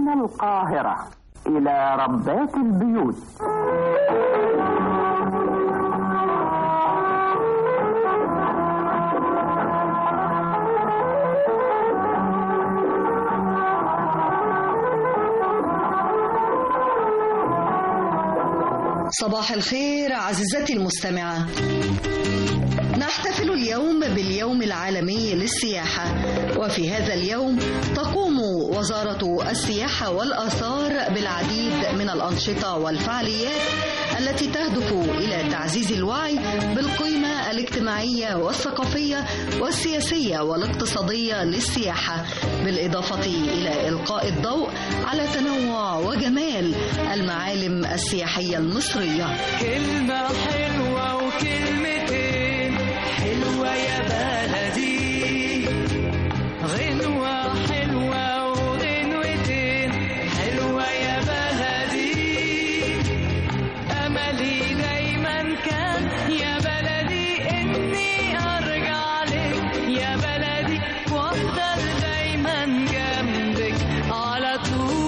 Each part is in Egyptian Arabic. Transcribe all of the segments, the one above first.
من القاهرة إلى ربات البيوت صباح الخير عزيزتي المستمعة نحتفل اليوم باليوم العالمي للسياحة وفي هذا اليوم تقوم وزارة السياحة والآثار بالعديد من الأنشطة والفعاليات التي تهدف إلى تعزيز الوعي بالقيمة الاجتماعية والثقافية والسياسية والاقتصادية للسياحة بالإضافة إلى إلقاء الضوء على تنوع وجمال المعالم السياحية المصرية كلمة حلوة وكلمتين حلوة يا بلدي غنوة حلوة وغنوتين حلوة يا بلدي أملي دايما كان يا بلدي إني أرجع لك يا بلدي وأفضل دايما جنبك على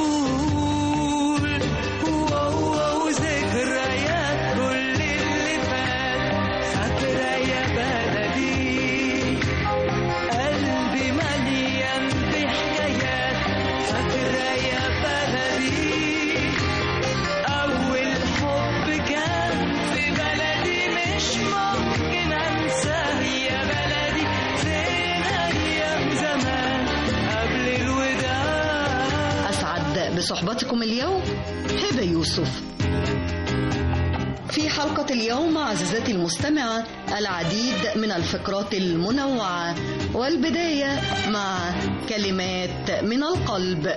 طول واو ذكريات كل اللي فات فاكرة يا بلدي قلبي مليان بحكايات فاكرة يا بلدي أول حب كان في بلدي مش ممكن أنساه يا بلدي فين أيام زمان قبل الوداع أسعد بصحبتكم اليوم هبة يوسف في حلقة اليوم عزيزتي المستمعة العديد من الفقرات المنوعة والبداية مع كلمات من القلب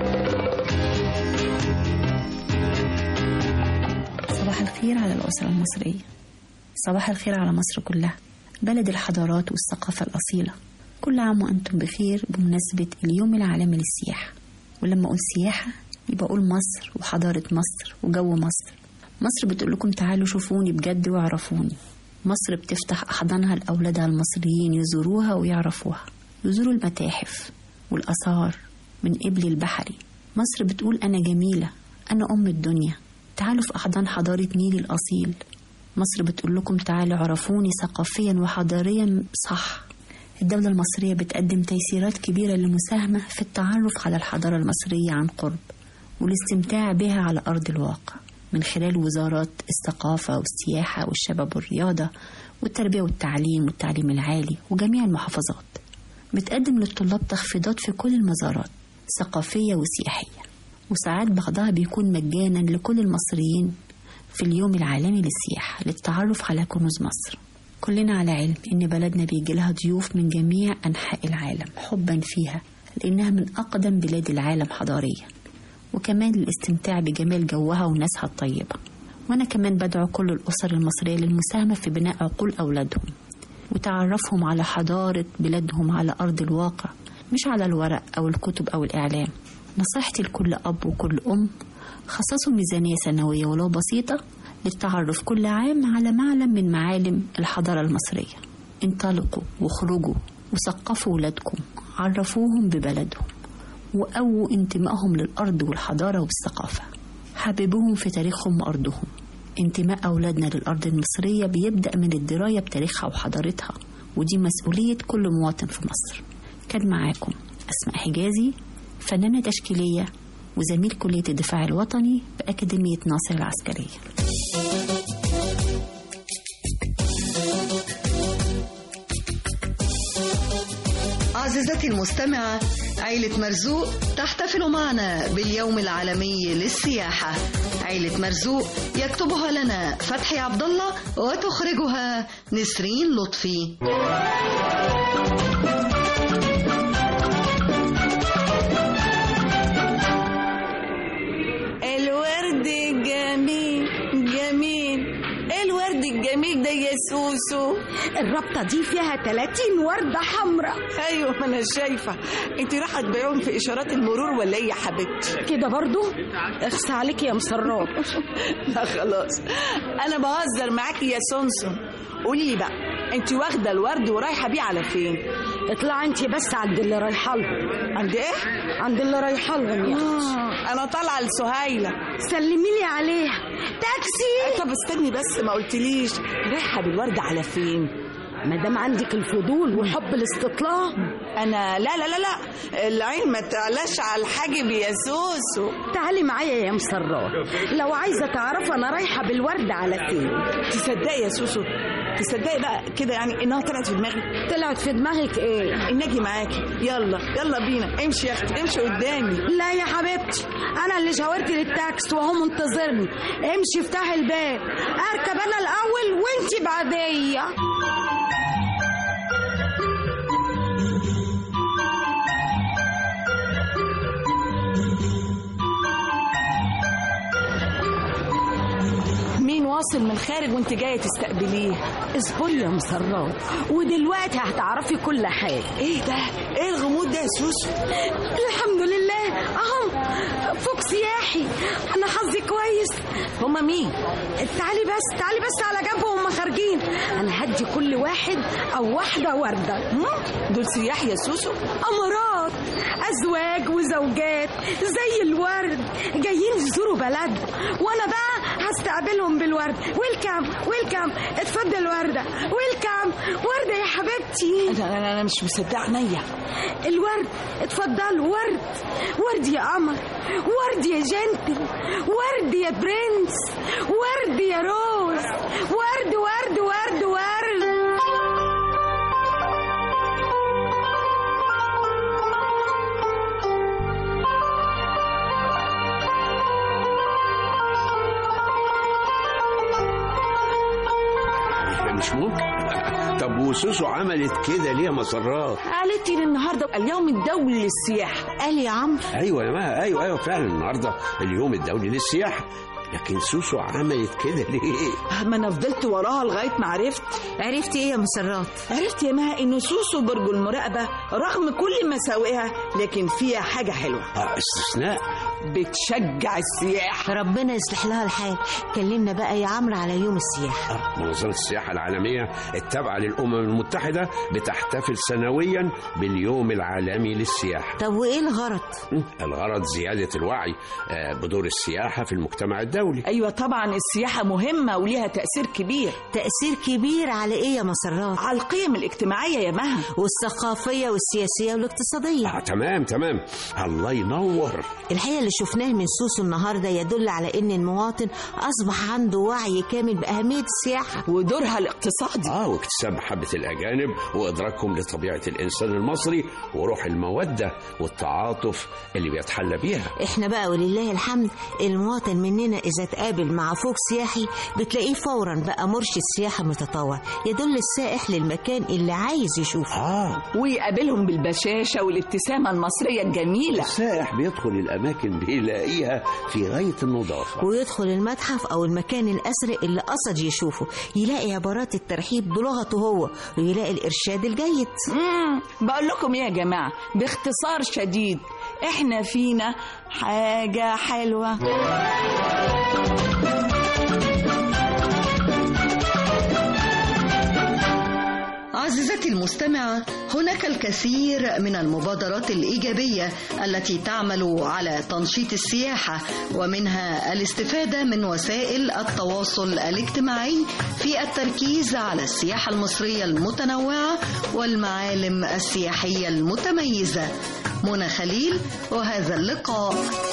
صباح الخير على الأسرة المصرية صباح الخير على مصر كلها بلد الحضارات والثقافة الأصيلة كل عام وأنتم بخير بمناسبة اليوم العالمي للسياحة ولما أقول سياحة يبقى أقول مصر وحضارة مصر وجو مصر مصر بتقول لكم تعالوا شوفوني بجد واعرفوني مصر بتفتح أحضانها لأولادها المصريين يزوروها ويعرفوها يزوروا المتاحف والآثار من قبل البحري مصر بتقول أنا جميلة أنا أم الدنيا تعالوا في أحضان حضارة نيلي الأصيل مصر بتقول لكم تعالوا عرفوني ثقافيا وحضاريا صح الدولة المصرية بتقدم تيسيرات كبيرة للمساهمة في التعرف على الحضارة المصرية عن قرب والاستمتاع بها على أرض الواقع من خلال وزارات الثقافة والسياحة والشباب والرياضة والتربية والتعليم والتعليم العالي وجميع المحافظات بتقدم للطلاب تخفيضات في كل المزارات ثقافية وسياحية وساعات بعضها بيكون مجانا لكل المصريين في اليوم العالمي للسياحة للتعرف على كنوز مصر كلنا على علم إن بلدنا بيجي لها ضيوف من جميع أنحاء العالم حبا فيها لأنها من أقدم بلاد العالم حضاريا وكمان للاستمتاع بجمال جوها وناسها الطيبة وأنا كمان بدعو كل الأسر المصرية للمساهمة في بناء عقول أولادهم وتعرفهم على حضارة بلادهم على أرض الواقع مش على الورق أو الكتب أو الإعلام نصيحتي لكل أب وكل أم خصصوا ميزانية سنوية ولو بسيطة للتعرف كل عام على معلم من معالم الحضارة المصرية انطلقوا واخرجوا وثقفوا ولادكم عرفوهم ببلدهم وقووا انتمائهم للأرض والحضارة والثقافة حببوهم في تاريخهم وأرضهم انتماء أولادنا للأرض المصرية بيبدأ من الدراية بتاريخها وحضارتها ودي مسؤولية كل مواطن في مصر كان معاكم أسماء حجازي فنانة تشكيلية وزميل كلية الدفاع الوطني بأكاديمية ناصر العسكرية عزيزتي المستمعة عيلة مرزوق تحتفل معنا باليوم العالمي للسياحة عيلة مرزوق يكتبها لنا فتحي عبد الله وتخرجها نسرين لطفي الورد جميل جميل ايه الورد الجميل ده يا سوسو الرابطة دي فيها 30 وردة حمراء ايوه ما انا شايفه انت رايحه تبيعهم في اشارات المرور ولا ايه يا حبيبتي كده برضو اخس عليك يا مسرات لا خلاص انا بهزر معاكي يا سونسون قولي لي بقى انت واخده الورد ورايحه بيه على فين اطلع انت بس عند اللي رايحه لهم عند ايه عند اللي رايحه لهم يا اختي آه انا طالعه لسهيله سلمي لي عليها تاكسي طب استني بس ما قلتليش رايحه بالورده على فين ما دام عندك الفضول وحب الاستطلاع انا لا لا لا لا العين ما تعلاش على الحاجب يا سوسو تعالي معايا يا مسرات لو عايزه تعرفي انا رايحه بالورد على فين تصدقي يا سوسو تصدقي بقى كده يعني انها طلعت في دماغي طلعت في دماغك ايه ان اجي معاكي يلا يلا بينا امشي يا اختي امشي قدامي لا يا حبيبتي انا اللي شاورت للتاكس وهو منتظرني امشي افتحي الباب اركب انا الاول وانتي بعديه مين واصل من الخارج وانت جايه تستقبليه اصبري يا مسرات ودلوقتي هتعرفي كل حاجه ايه ده ايه الغموض ده يا سوسو الحمد لله اهو فوق سياحي انا حظي كويس هما مين تعالي بس تعالي بس على جنب وهم خارجين انا هدي كل واحد او واحده ورده هم؟ دول سياح يا سوسو امارات ازواج وزوجات زي الورد جايين يزوروا بلد وانا بقى هستقبلهم بالورد ويلكم ويلكم اتفضل ورده ويلكم ورده يا حبيبتي انا انا, أنا مش مصدقه عينيا الورد اتفضل ورد ورد يا قمر ورد يا جنتل ورد يا برنس ورد يا روز ورد ورد ورد ورد مش ممكن طب وسوسو عملت كده ليه يا مسرات قالت لي النهارده اليوم الدولي للسياحه قال يا عمرو ايوه يا ما ايوه ايوه فعلا النهارده اليوم الدولي للسياحه لكن سوسو عملت كده ليه ما انا فضلت وراها لغايه ما عرفت عرفتي ايه يا مسرات عرفت يا مها ان سوسو برج المراقبه رغم كل مساوئها لكن فيها حاجه حلوه آه استثناء بتشجع السياحه ربنا يصلح لها الحال كلمنا بقى يا عمرو على يوم السياحة آه منظمة السياحة العالمية التابعة للأمم المتحدة بتحتفل سنويا باليوم العالمي للسياحة طب وايه الغرض م، الغرض زيادة الوعي آه، بدور السياحة في المجتمع الدولي ايوه طبعا السياحه مهمه وليها تاثير كبير تأثير كبير على ايه يا مسرات على القيم الاجتماعيه يا مها والثقافية والسياسية والاقتصادية آه تمام تمام الله ينور الحقيقة اللي شفناه من سوسو النهاردة يدل على ان المواطن اصبح عنده وعي كامل بأهمية السياحة ودورها الاقتصادي اه واكتساب محبة الأجانب وإدراكهم لطبيعة الإنسان المصري وروح المودة والتعاطف اللي بيتحلى بيها احنا بقى ولله الحمد المواطن مننا اذا تقابل مع فوق سياحي بتلاقيه فورا بقى مرشد سياحة متطوع يدل السائح للمكان اللي عايز يشوفه اه ويقابلهم بالبشاشه والابتسامه المصريه الجميله السائح بيدخل الأماكن بيلاقيها في غاية النظافة ويدخل المتحف او المكان الاثري اللي قصد يشوفه يلاقي عبارات الترحيب بلغته هو ويلاقي الارشاد الجيد امم بقول لكم ايه يا جماعه باختصار شديد احنا فينا حاجه حلوه عزيزتي المستمعة هناك الكثير من المبادرات الإيجابية التي تعمل على تنشيط السياحة ومنها الاستفادة من وسائل التواصل الاجتماعي في التركيز على السياحة المصرية المتنوعة والمعالم السياحية المتميزة منى خليل وهذا اللقاء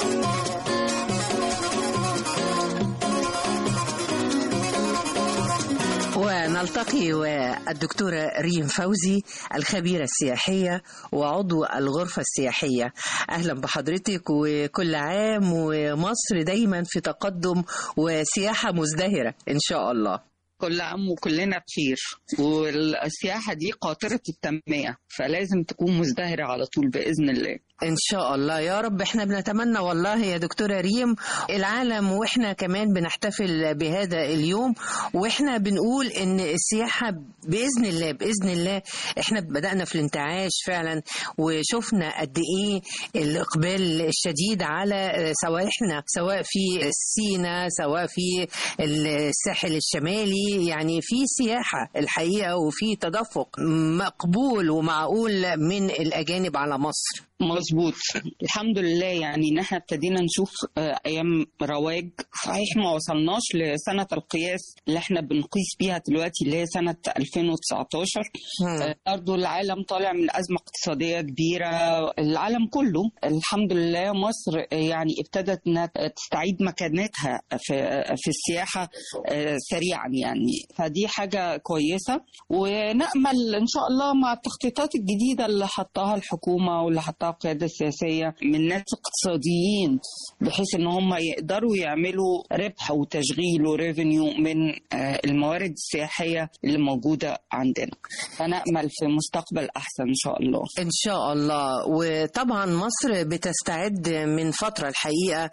ونلتقي والدكتورة ريم فوزي الخبيرة السياحية وعضو الغرفة السياحية أهلا بحضرتك وكل عام ومصر دايما في تقدم وسياحة مزدهرة إن شاء الله كل عام وكلنا بخير والسياحة دي قاطرة التنمية فلازم تكون مزدهرة على طول بإذن الله ان شاء الله يا رب احنا بنتمنى والله يا دكتوره ريم العالم واحنا كمان بنحتفل بهذا اليوم واحنا بنقول ان السياحه باذن الله باذن الله احنا بدانا في الانتعاش فعلا وشفنا قد ايه الاقبال الشديد على سواحلنا سواء في سينا سواء في الساحل الشمالي يعني في سياحه الحقيقه وفي تدفق مقبول ومعقول من الاجانب على مصر مظبوط الحمد لله يعني ان احنا ابتدينا نشوف آه، ايام رواج صحيح ما وصلناش لسنه القياس اللي احنا بنقيس بيها دلوقتي اللي هي سنه 2019 آه، برضه العالم طالع من ازمه اقتصاديه كبيره العالم كله الحمد لله مصر آه، يعني ابتدت انها تستعيد مكانتها في في السياحه آه، سريعا يعني فدي حاجه كويسه ونامل ان شاء الله مع التخطيطات الجديده اللي حطها الحكومه واللي حطها القياده السياسيه من ناس اقتصاديين بحيث ان هم يقدروا يعملوا ربح وتشغيل وريفينيو من آه، الموارد السياحيه اللي موجوده عندنا فنامل في مستقبل احسن ان شاء الله ان شاء الله وطبعا مصر بتستعد من فتره الحقيقه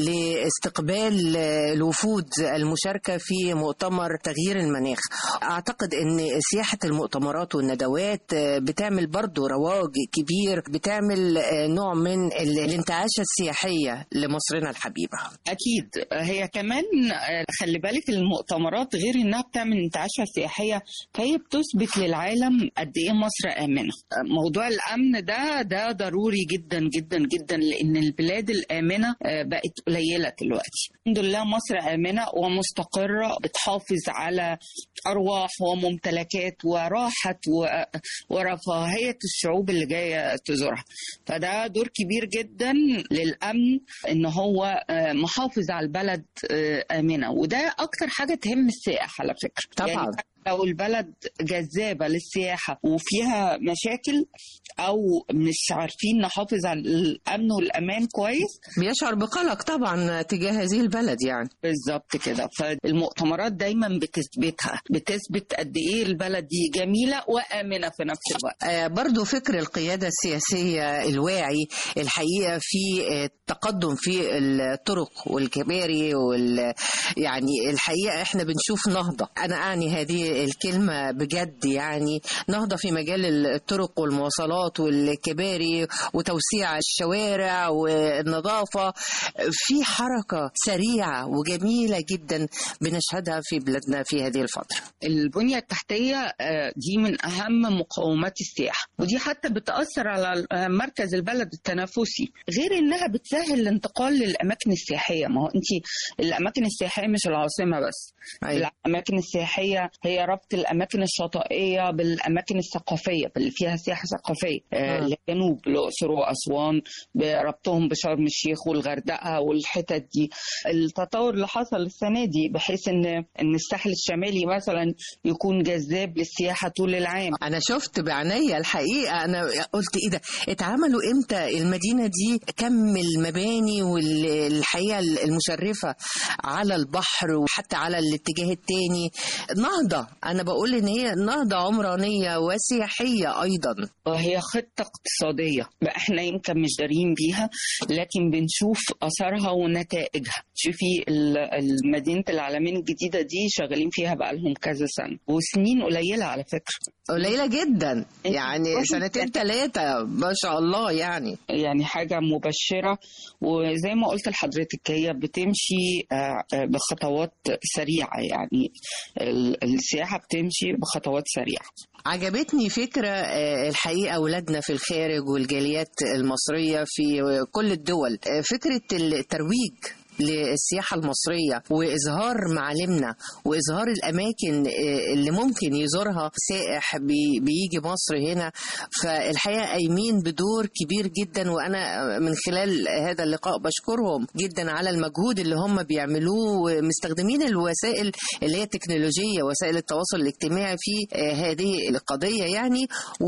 لاستقبال الوفود المشاركه في مؤتمر تغيير المناخ اعتقد ان سياحه المؤتمرات والندوات بتعمل برضو رواج كبير بتعمل نوع من الانتعاشه السياحيه لمصرنا الحبيبه اكيد هي كمان آه، خلي بالك المؤتمرات غير انها بتعمل انتعاشه سياحيه فهي بتثبت للعالم قد ايه مصر امنه موضوع الامن ده ده ضروري جدا جدا جدا لان البلاد الامنه آه، بقت قليله دلوقتي الحمد لله مصر امنه ومستقره بتحافظ على ارواح وممتلكات وراحه و- ورفاهيه الشعوب اللي جايه تزورها فده دور كبير جدا للامن ان هو آه، محافظ على البلد آه، امنه وده اكتر حاجه تهم السائح على فكره طبعاً. يعني لو البلد جذابه للسياحه وفيها مشاكل او مش عارفين نحافظ على الامن والامان كويس بيشعر بقلق طبعا تجاه هذه البلد يعني بالظبط كده فالمؤتمرات دايما بتثبتها بتثبت قد ايه البلد دي جميله وامنه في نفس الوقت آه، برضو فكر القيادة السياسية الواعي الحقيقة في آه، التقدم في الطرق والكباري وال يعني الحقيقة احنا بنشوف نهضة أنا أعني هذه الكلمة بجد يعني نهضة في مجال الطرق والمواصلات والكباري وتوسيع الشوارع والنظافة في حركة سريعة وجميلة جدا بنشهدها في بلادنا في هذه الفترة البنية التحتية آه، دي من أهم مقومات السياحة ودي حتى بتأثر على آه، مركز البلد التنافسي غير إنها بتسهل الانتقال للأماكن السياحية ما هو أنت الأماكن السياحية مش العاصمة بس أيوة. الأماكن السياحية هي ربط الأماكن الشاطئية بالأماكن الثقافية اللي فيها سياحة ثقافية آه، مم. الجنوب الأقصر وأسوان بربطهم بشرم الشيخ والغردقة والحتت دي التطور اللي حصل السنة دي بحيث إن إن الساحل الشمالي مثلا يكون جذاب للسياحة طول العام انا شفت بعينيا الحقيقه انا قلت ايه ده اتعملوا امتى المدينه دي كم المباني والحقيقه المشرفه على البحر وحتى على الاتجاه التاني نهضه انا بقول ان هي نهضه عمرانيه وسياحيه ايضا وهي خطة اقتصادية بقى احنا يمكن مش دارين بيها لكن بنشوف أثرها ونتائجها شوفي ال- المدينة العالمين الجديدة دي شغالين فيها بقى لهم كذا سنة وسنين قليلة على فكرة قليله جدا يعني سنتين ثلاثه ما شاء الله يعني يعني حاجة مبشرة وزي ما قلت لحضرتك هي بتمشي آه، آه، بخطوات سريعة يعني ال- السياحة بتمشي بخطوات سريعة عجبتني فكرة آه، الحقيقة أولادنا في الخارج والجاليات المصرية في كل الدول آه، فكرة الترويج للسياحة المصرية وإظهار معالمنا وإظهار الأماكن آه، اللي ممكن يزورها سائح بي- بيجي مصر هنا فالحقيقة قايمين بدور كبير جدا وأنا من خلال هذا اللقاء بشكرهم جدا على المجهود اللي هم بيعملوه ومستخدمين الوسائل اللي هي التكنولوجية وسائل التواصل الاجتماعي في آه، هذه القضية يعني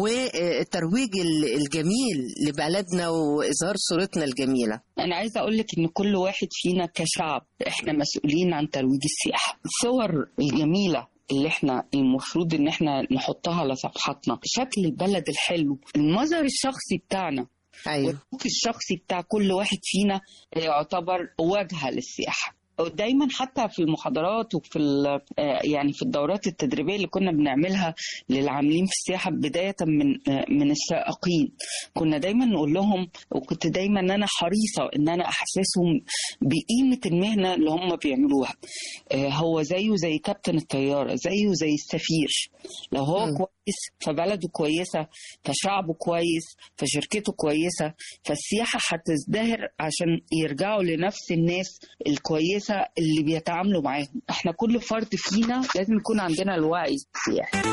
والترويج ال- الجميل لبلدنا وإظهار صورتنا الجميلة أنا عايزة أقول لك إن كل واحد فينا كشعب إحنا مسؤولين عن ترويج السياحة الصور الجميلة اللي احنا المفروض ان احنا نحطها على صفحاتنا شكل البلد الحلو المظهر الشخصي بتاعنا أيوة. والسلوك الشخصي بتاع كل واحد فينا يعتبر واجهة للسياحة دايما حتى في المحاضرات وفي ال- آه يعني في الدورات التدريبيه اللي كنا بنعملها للعاملين في السياحه بدايه من آه من السائقين كنا دايما نقول لهم وكنت دايما انا حريصه ان انا احسسهم بقيمه المهنه اللي هم بيعملوها آه هو زيه زي كابتن الطياره زيه زي السفير لو هو مم. كويس فبلده كويسه فشعبه كويس فشركته كويسه فالسياحه هتزدهر عشان يرجعوا لنفس الناس الكويسه اللي بيتعاملوا معاهم احنا كل فرد فينا لازم يكون عندنا الوعي السياحي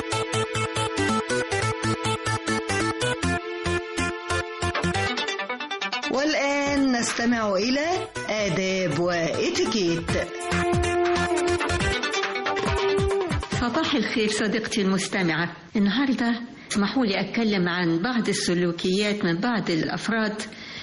والآن نستمع إلى آداب وإتيكيت صباح الخير صديقتي المستمعة النهاردة اسمحوا لي أتكلم عن بعض السلوكيات من بعض الأفراد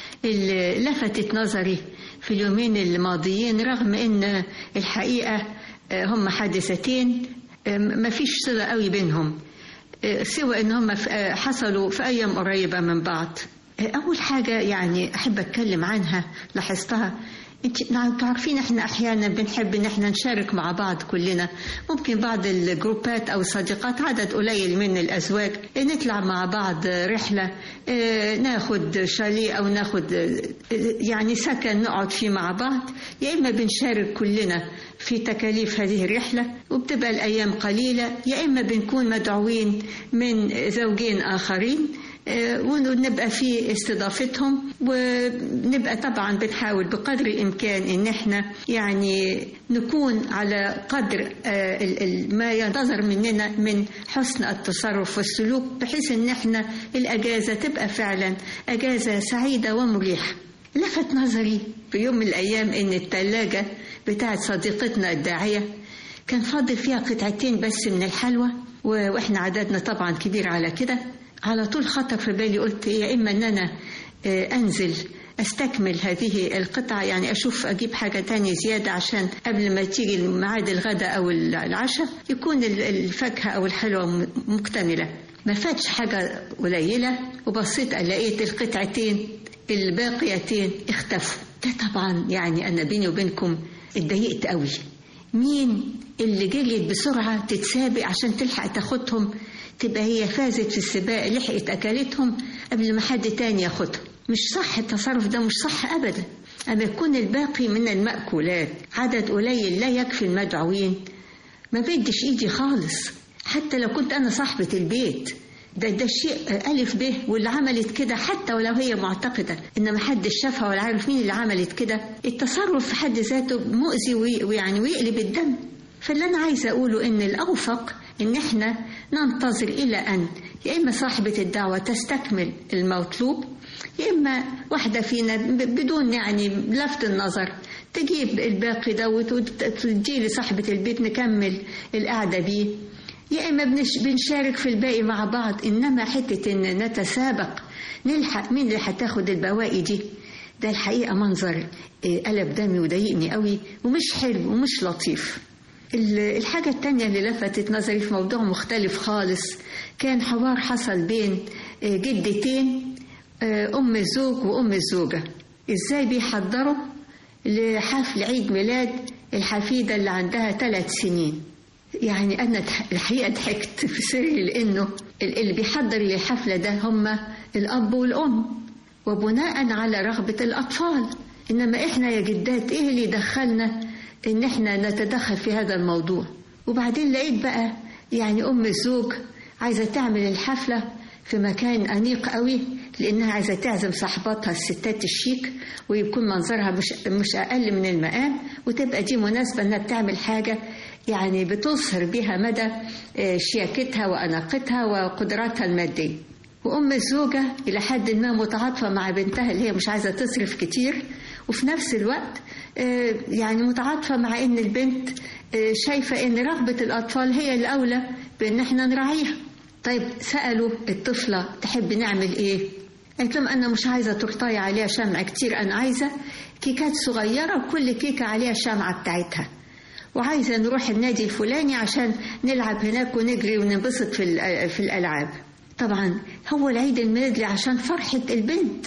اللي لفتت نظري في اليومين الماضيين رغم أن الحقيقة آه، هم حادثتين آه، ما فيش صلة قوي بينهم آه، سوى أن هم في- آه، حصلوا في أيام قريبة من بعض آه، أول حاجة يعني أحب أتكلم عنها لاحظتها انت نعم تعرفين احنا احيانا بنحب ان احنا نشارك مع بعض كلنا ممكن بعض الجروبات او الصديقات عدد قليل من الازواج نطلع مع بعض رحله اه، ناخد شاليه او ناخد اه، يعني سكن نقعد فيه مع بعض يا اما بنشارك كلنا في تكاليف هذه الرحله وبتبقى الايام قليله يا اما بنكون مدعوين من زوجين اخرين آه، ونبقى في استضافتهم ونبقى طبعا بنحاول بقدر الامكان ان احنا يعني نكون على قدر آه، ال- ال- ما ينتظر مننا من حسن التصرف والسلوك بحيث ان احنا الاجازه تبقى فعلا اجازه سعيده ومريحه لفت نظري في يوم من الايام ان الثلاجه بتاعت صديقتنا الداعيه كان فاضل فيها قطعتين بس من الحلوى و- واحنا عددنا طبعا كبير على كده على طول خطر في بالي قلت يا اما ان انا آه، انزل استكمل هذه القطعة يعني اشوف اجيب حاجة تانية زيادة عشان قبل ما تيجي ميعاد الغداء او العشاء يكون ال- الفاكهة او الحلوى م- مكتملة ما فاتش حاجة قليلة وبصيت لقيت القطعتين الباقيتين اختفوا ده طبعا يعني انا بيني وبينكم اتضايقت قوي مين اللي جريت بسرعة تتسابق عشان تلحق تاخدهم تبقى هي فازت في السباق لحقت أكلتهم قبل ما حد تاني ياخدهم مش صح التصرف ده مش صح أبدا أما يكون الباقي من المأكولات عدد قليل لا يكفي المدعوين ما بدش إيدي خالص حتى لو كنت أنا صاحبة البيت ده ده شيء ألف به واللي عملت كده حتى ولو هي معتقدة إن محدش شافها ولا عارف مين اللي عملت كده التصرف في حد ذاته مؤذي وي- ويعني ويقلب الدم فاللي أنا عايزة أقوله إن الأوفق إن إحنا ننتظر إلى أن يا إما صاحبة الدعوة تستكمل المطلوب يا إما واحدة فينا ب- بدون يعني لفت النظر تجيب الباقي دوت وتديه لصاحبة البيت نكمل القعدة بيه يا إما بنش بنشارك في الباقي مع بعض إنما حتة إن نتسابق نلحق مين اللي هتاخد البواقي دي ده الحقيقة منظر آه، قلب دمي وضايقني قوي ومش حلو ومش لطيف ال- الحاجة التانية اللي لفتت نظري في موضوع مختلف خالص كان حوار حصل بين آه، جدتين آه، أم الزوج وأم الزوجة إزاي بيحضروا لحفل عيد ميلاد الحفيدة اللي عندها ثلاث سنين يعني أنا ضح- الحقيقة ضحكت في سري لأنه ال- اللي بيحضر للحفلة ده هم الأب والأم وبناء على رغبة الأطفال إنما إحنا يا جدات إيه اللي دخلنا إن إحنا نتدخل في هذا الموضوع وبعدين لقيت بقى يعني أم الزوج عايزة تعمل الحفلة في مكان أنيق قوي لأنها عايزة تعزم صاحباتها الستات الشيك ويكون منظرها مش, مش أقل من المقام وتبقى دي مناسبة إنها بتعمل حاجة يعني بتظهر بها مدى آه، شياكتها وأناقتها وقدراتها المادية وأم الزوجة إلى حد ما متعاطفة مع بنتها اللي هي مش عايزة تصرف كتير وفي نفس الوقت آه، يعني متعاطفة مع إن البنت آه، شايفة إن رغبة الأطفال هي الأولى بإن إحنا نراعيها طيب سألوا الطفلة تحب نعمل إيه؟ قالت لهم أنا مش عايزة تورتاية عليها شمع كتير أنا عايزة كيكات صغيرة وكل كيكة عليها الشمعة بتاعتها وعايزة نروح النادي الفلاني عشان نلعب هناك ونجري وننبسط في الأ- في الألعاب طبعا هو العيد الميلاد عشان فرحة البنت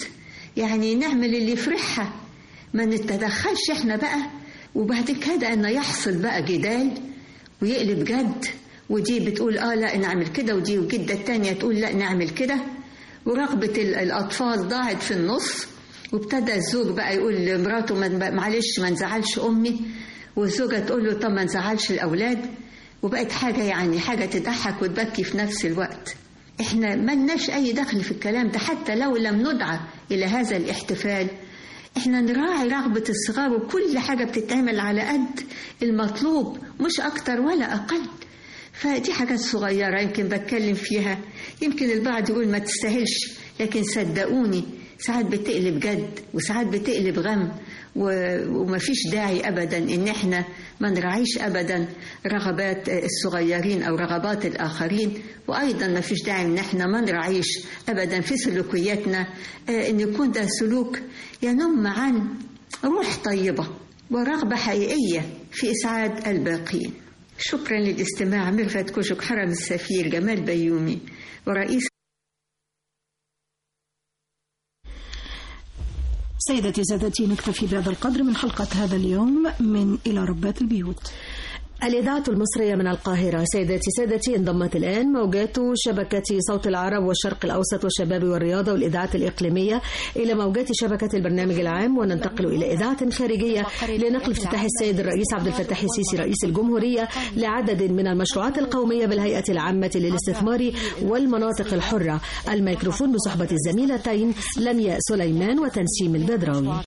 يعني نعمل اللي يفرحها ما نتدخلش احنا بقى وبعد كده ان يحصل بقى جدال ويقلب جد ودي بتقول اه لا نعمل كده ودي وجدة التانية تقول لا نعمل كده ورغبة ال- الأطفال ضاعت في النص وابتدى الزوج بقى يقول لمراته ما- معلش ما نزعلش أمي والزوجة تقول له طب ما نزعلش الأولاد وبقت حاجة يعني حاجة تضحك وتبكي في نفس الوقت احنا ملناش أي دخل في الكلام ده حتى لو لم ندعى إلى هذا الاحتفال احنا نراعي رغبة الصغار وكل حاجة بتتعمل على قد المطلوب مش أكتر ولا أقل فدي حاجات صغيرة يمكن بتكلم فيها يمكن البعض يقول ما تستاهلش لكن صدقوني ساعات بتقلب جد وساعات بتقلب غم و- ومفيش داعي أبدا إن احنا ما نراعيش أبدا رغبات الصغيرين أو رغبات الآخرين وأيضا مفيش داعي إن احنا ما نراعيش أبدا في سلوكياتنا آه، إن يكون ده سلوك ينم عن روح طيبة ورغبة حقيقية في إسعاد الباقين شكرا للاستماع ميرفت كوشك حرم السفير جمال بيومي ورئيس سيدتي سادتي نكتفي بهذا القدر من حلقة هذا اليوم من إلى ربات البيوت الإذاعة المصرية من القاهرة سيداتي سادتي انضمت الآن موجات شبكة صوت العرب والشرق الأوسط والشباب والرياضة والإذاعات الإقليمية إلى موجات شبكة البرنامج العام وننتقل إلى إذاعة خارجية لنقل افتتاح السيد الرئيس عبد الفتاح السيسي رئيس الجمهورية لعدد من المشروعات القومية بالهيئة العامة للاستثمار والمناطق الحرة الميكروفون بصحبة الزميلتين لمياء سليمان وتنسيم البدراوي